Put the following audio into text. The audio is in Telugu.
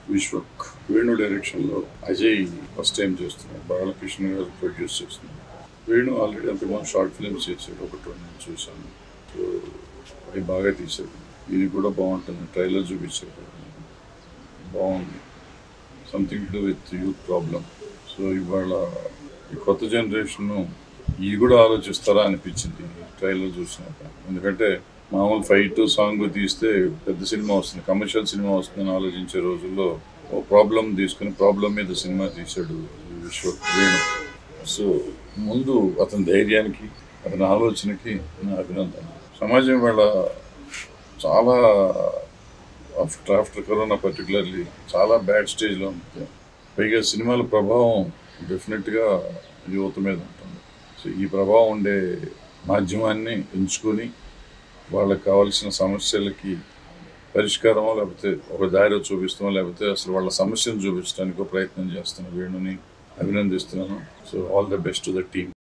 విశ్వక్ వేణు డైరెక్షన్లో అజయ్ ఫస్ట్ టైం చేస్తున్నాడు బాలకృష్ణ గారు ప్రొడ్యూస్ చేస్తున్నారు వేణు ఆల్రెడీ అంతకుముందు షార్ట్ ఫిల్మ్స్ చేశాడు ఒకటి రెండు నేను చూశాను సో అవి బాగా తీశాడు ఇది కూడా బాగుంటుంది ట్రైలర్ చూపించాడు బాగుంది something to with youth problem so ఇవాళ ఈ కొత్త జనరేషన్ ఇది కూడా ఆలోచిస్తారా అనిపించింది ట్రైలర్ చూసినాక ఎందుకంటే మామూలు ఫైట్ సాంగ్ తీస్తే పెద్ద సినిమా వస్తుంది కమర్షియల్ సినిమా వస్తుందని ఆలోచించే రోజుల్లో ఓ ప్రాబ్లం తీసుకుని ప్రాబ్లం మీద సినిమా తీశాడు ఈ విశ్వ వేణు సో ముందు అతని ధైర్యానికి అతని ఆలోచనకి నా అభినందన సమాజం ఇవాళ చాలా ఆఫ్టర్ ఆఫ్టర్ కరోనా పర్టికులర్లీ చాలా బ్యాడ్ స్టేజ్లో ఉంది పైగా సినిమాల ప్రభావం డెఫినెట్గా యువత మీద ఉంటుంది సో ఈ ప్రభావం ఉండే మాధ్యమాన్ని ఎంచుకొని వాళ్ళకి కావాల్సిన సమస్యలకి పరిష్కారమో లేకపోతే ఒక దారి చూపిస్తామో లేకపోతే అసలు వాళ్ళ సమస్యను చూపించడానికి ప్రయత్నం చేస్తున్న వేణుని అభినందిస్తున్నాను so all the best to the team